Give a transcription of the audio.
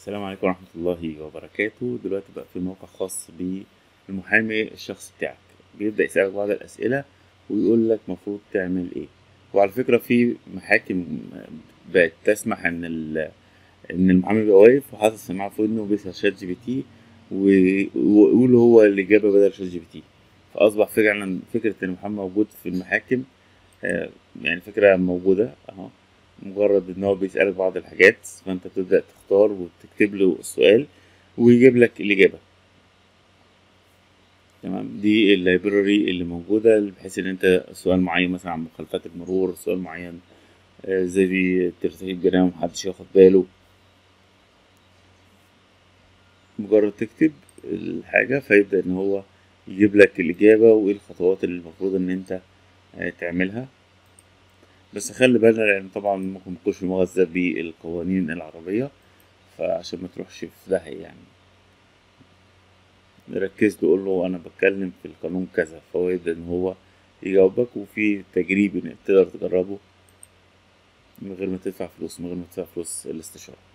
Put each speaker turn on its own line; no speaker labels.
السلام عليكم ورحمة الله وبركاته دلوقتي بقى في موقع خاص بالمحامي الشخصي بتاعك بيبدأ يسألك بعض الأسئلة ويقول لك المفروض تعمل ايه وعلى فكرة في محاكم بقت تسمح ان ال ان المحامي بيبقى واقف وحاطط السماعة في ودنه وبيسأل شات جي بي تي ويقول هو الإجابة بدل شات جي بي تي فأصبح فعلا فكرة ان المحامي موجود في المحاكم آه، يعني فكرة موجودة اهو مجرد ان هو بيسألك بعض الحاجات فانت تبدأ تختار وتكتب له السؤال ويجيب لك الإجابة تمام دي اللايبراري اللي موجودة بحيث ان انت سؤال معين مثلا عن مخالفات المرور سؤال معين آه، زي ترتكب جريمة محدش ياخد باله مجرد تكتب الحاجة فيبدأ ان هو يجيب لك الإجابة وايه الخطوات اللي المفروض ان انت آه، تعملها بس خلي بالنا لان طبعا ممكن متكونش مغذى بالقوانين العربية فعشان ما تروحش في داهية يعني ركز له قول له انا بتكلم في القانون كذا فهو يبدأ ان هو يجاوبك وفي تجريبي انك تقدر تجربه من غير ما تدفع فلوس من غير ما تدفع فلوس الاستشارة